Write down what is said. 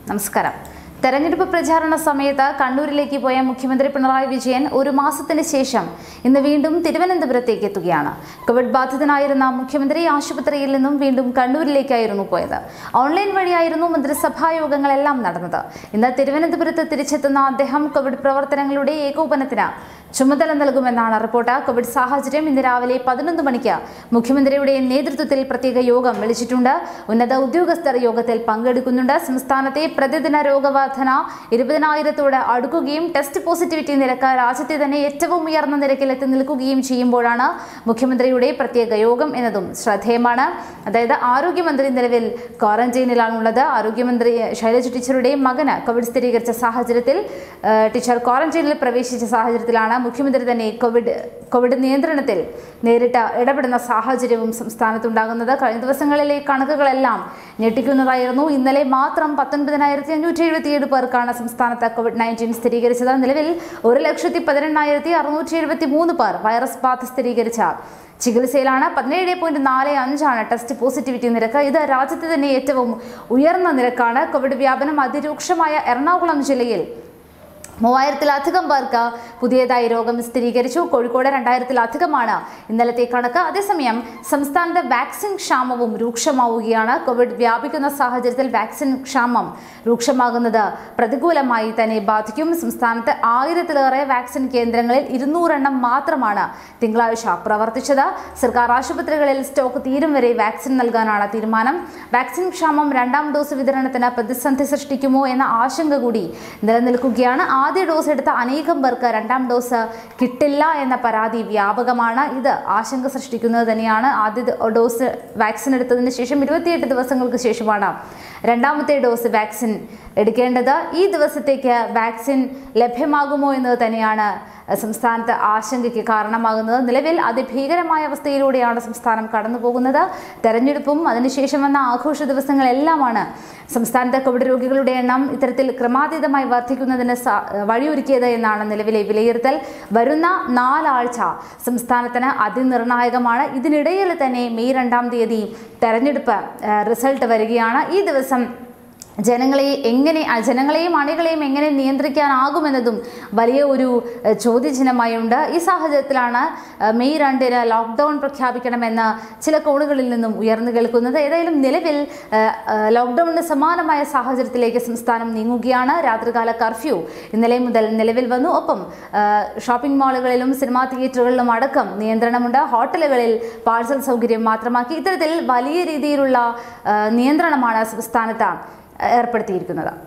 നമസ്കാരം തെരഞ്ഞെടുപ്പ് പ്രചാരണ സമയത്ത് കണ്ണൂരിലേക്ക് പോയ മുഖ്യമന്ത്രി പിണറായി വിജയൻ ഒരു മാസത്തിന് ശേഷം ഇന്ന് വീണ്ടും തിരുവനന്തപുരത്തേക്ക് എത്തുകയാണ് കോവിഡ് ബാധിതനായിരുന്ന മുഖ്യമന്ത്രി ആശുപത്രിയിൽ നിന്നും വീണ്ടും കണ്ണൂരിലേക്കായിരുന്നു പോയത് ഓൺലൈൻ വഴിയായിരുന്നു മന്ത്രിസഭാ യോഗങ്ങളെല്ലാം നടന്നത് ഇന്ന് തിരുവനന്തപുരത്ത് തിരിച്ചെത്തുന്ന അദ്ദേഹം കോവിഡ് പ്രവർത്തനങ്ങളുടെ ഏകോപനത്തിന് ചുമതല നൽകുമെന്നാണ് റിപ്പോർട്ട് കോവിഡ് സാഹചര്യം ഇന്ന് രാവിലെ പതിനൊന്ന് മണിക്ക് മുഖ്യമന്ത്രിയുടെ നേതൃത്വത്തിൽ പ്രത്യേക യോഗം വിളിച്ചിട്ടുണ്ട് ഉന്നത ഉദ്യോഗസ്ഥർ യോഗത്തിൽ പങ്കെടുക്കുന്നുണ്ട് സംസ്ഥാനത്തെ പ്രതിദിന രോഗവർധന ഇരുപതിനായിരത്തോട് അടുക്കുകയും ടെസ്റ്റ് പോസിറ്റിവിറ്റി നിരക്ക് രാജ്യത്തെ തന്നെ ഏറ്റവും ഉയർന്ന നിരക്കിൽ എത്തി നിൽക്കുകയും ചെയ്യുമ്പോഴാണ് മുഖ്യമന്ത്രിയുടെ പ്രത്യേക യോഗം എന്നതും ശ്രദ്ധേയമാണ് അതായത് ആരോഗ്യമന്ത്രി നിലവിൽ ക്വാറന്റൈനിലാണുള്ളത് ആരോഗ്യമന്ത്രി ശൈലജ ടീച്ചറുടെ മകന് കോവിഡ് സ്ഥിരീകരിച്ച സാഹചര്യത്തിൽ ആ, ടീച്ചർ ക്വാറന്റൈനിൽ പ്രവേശിച്ച സാഹചര്യത്തിലാണ് മുഖ്യമന്ത്രി തന്നെ കോവിഡ് കോവിഡ് നിയന്ത്രണത്തിൽ നേരിട്ട് ഇടപെടുന്ന സാഹചര്യവും സംസ്ഥാനത്തുണ്ടാകുന്നത് കഴിഞ്ഞ ദിവസങ്ങളിലെ കണക്കുകളെല്ലാം ഞെട്ടിക്കുന്നതായിരുന്നു ഇന്നലെ മാത്രം പത്തൊൻപതിനായിരത്തി അഞ്ഞൂറ്റി എഴുപത്തിയേഴ് പേർക്കാണ് സംസ്ഥാനത്ത് കോവിഡ് നയൻറ്റീൻ സ്ഥിരീകരിച്ചത് നിലവിൽ ഒരു ലക്ഷത്തി പതിനെണ്ണായിരത്തി അറുന്നൂറ്റി എഴുപത്തി മൂന്ന് പേർ വൈറസ് ബാധ സ്ഥിരീകരിച്ച ചികിത്സയിലാണ് പതിനേഴ് പോയിന്റ് നാല് അഞ്ചാണ് ടെസ്റ്റ് പോസിറ്റിവിറ്റി നിരക്ക് ഇത് രാജ്യത്തെ തന്നെ ഏറ്റവും ഉയർന്ന നിരക്കാണ് കോവിഡ് വ്യാപനം അതിരൂക്ഷമായ എറണാകുളം ജില്ലയിൽ മൂവായിരത്തിലധികം പേർക്ക് പുതിയതായി രോഗം സ്ഥിരീകരിച്ചു കോഴിക്കോട് രണ്ടായിരത്തിലധികമാണ് ഇന്നലത്തെ കണക്ക് അതേസമയം സംസ്ഥാനത്ത് വാക്സിൻ ക്ഷാമവും രൂക്ഷമാവുകയാണ് കോവിഡ് വ്യാപിക്കുന്ന സാഹചര്യത്തിൽ വാക്സിൻ ക്ഷാമം രൂക്ഷമാകുന്നത് പ്രതികൂലമായി തന്നെ ബാധിക്കും സംസ്ഥാനത്ത് ആയിരത്തിലേറെ വാക്സിൻ കേന്ദ്രങ്ങളിൽ ഇരുന്നൂറെണ്ണം മാത്രമാണ് തിങ്കളാഴ്ച പ്രവർത്തിച്ചത് സർക്കാർ ആശുപത്രികളിൽ സ്റ്റോക്ക് തീരും വരെ വാക്സിൻ നൽകാനാണ് തീരുമാനം വാക്സിൻ ക്ഷാമം രണ്ടാം ഡോസ് വിതരണത്തിന് പ്രതിസന്ധി സൃഷ്ടിക്കുമോ എന്ന ആശങ്ക കൂടി നിലനിൽക്കുകയാണ് ആദ്യ ഡോസ് എടുത്ത അനേകം പേർക്ക് രണ്ടാം ഡോസ് കിട്ടില്ല എന്ന പരാതി വ്യാപകമാണ് ഇത് ആശങ്ക സൃഷ്ടിക്കുന്നത് തന്നെയാണ് ആദ്യ ഡോസ് വാക്സിൻ എടുത്തതിന് ശേഷം ഇരുപത്തിയെട്ട് ദിവസങ്ങൾക്ക് ശേഷമാണ് രണ്ടാമത്തെ ഡോസ് വാക്സിൻ എടുക്കേണ്ടത് ഈ ദിവസത്തേക്ക് വാക്സിൻ ലഭ്യമാകുമോ എന്നത് തന്നെയാണ് സംസ്ഥാനത്ത് ആശങ്കയ്ക്ക് കാരണമാകുന്നത് നിലവിൽ അതിഭീകരമായ അവസ്ഥയിലൂടെയാണ് സംസ്ഥാനം കടന്നു പോകുന്നത് തെരഞ്ഞെടുപ്പും അതിനുശേഷം വന്ന ആഘോഷ ദിവസങ്ങളെല്ലാമാണ് സംസ്ഥാനത്തെ കോവിഡ് രോഗികളുടെ എണ്ണം ഇത്തരത്തിൽ ക്രമാതീതമായി വർദ്ധിക്കുന്നതിന് സ- വഴിയൊരുക്കിയത് എന്നാണ് നിലവിലെ വിലയിരുത്തൽ വരുന്ന നാലാഴ്ച സംസ്ഥാനത്തിന് അതിനിർണായകമാണ് ഇതിനിടയിൽ തന്നെ മെയ് രണ്ടാം തീയതി തെരഞ്ഞെടുപ്പ് ആ, റിസൾട്ട് വരികയാണ് ഈ ദിവസം ജനങ്ങളെ എങ്ങനെ ആ, ജനങ്ങളെയും അണികളെയും എങ്ങനെ നിയന്ത്രിക്കാനാകുമെന്നതും വലിയ ഒരു ഏഹ്, ചോദ്യചിഹ്നമായുണ്ട് ഈ സാഹചര്യത്തിലാണ് ഏഹ്, മെയ് രണ്ടിന് ലോക്ക്ഡൗൺ പ്രഖ്യാപിക്കണമെന്ന് ചില കോണുകളിൽ നിന്നും ഉയർന്നു കേൾക്കുന്നത് ഏതായാലും നിലവിൽ ഏഹ്, ഏഹ്, ലോക്ക്ഡൗണിന് സമാനമായ സാഹചര്യത്തിലേക്ക് സംസ്ഥാനം നീങ്ങുകയാണ് രാത്രികാല കർഫ്യൂ ഇന്നലെ മുതൽ നിലവിൽ വന്നു ഒപ്പം ഏഹ്, ഷോപ്പിംഗ് മാളുകളിലും സിനിമാ തിയേറ്ററുകളിലും അടക്കം നിയന്ത്രണമുണ്ട് ഹോട്ടലുകളിൽ പാഴ്സൽ സൗകര്യം മാത്രമാക്കി ഇത്തരത്തിൽ വലിയ രീതിയിലുള്ള ഏഹ്, നിയന്ത്രണമാണ് സംസ്ഥാനത്ത് ഏർപ്പെടുത്തിയിരിക്കുന്നത്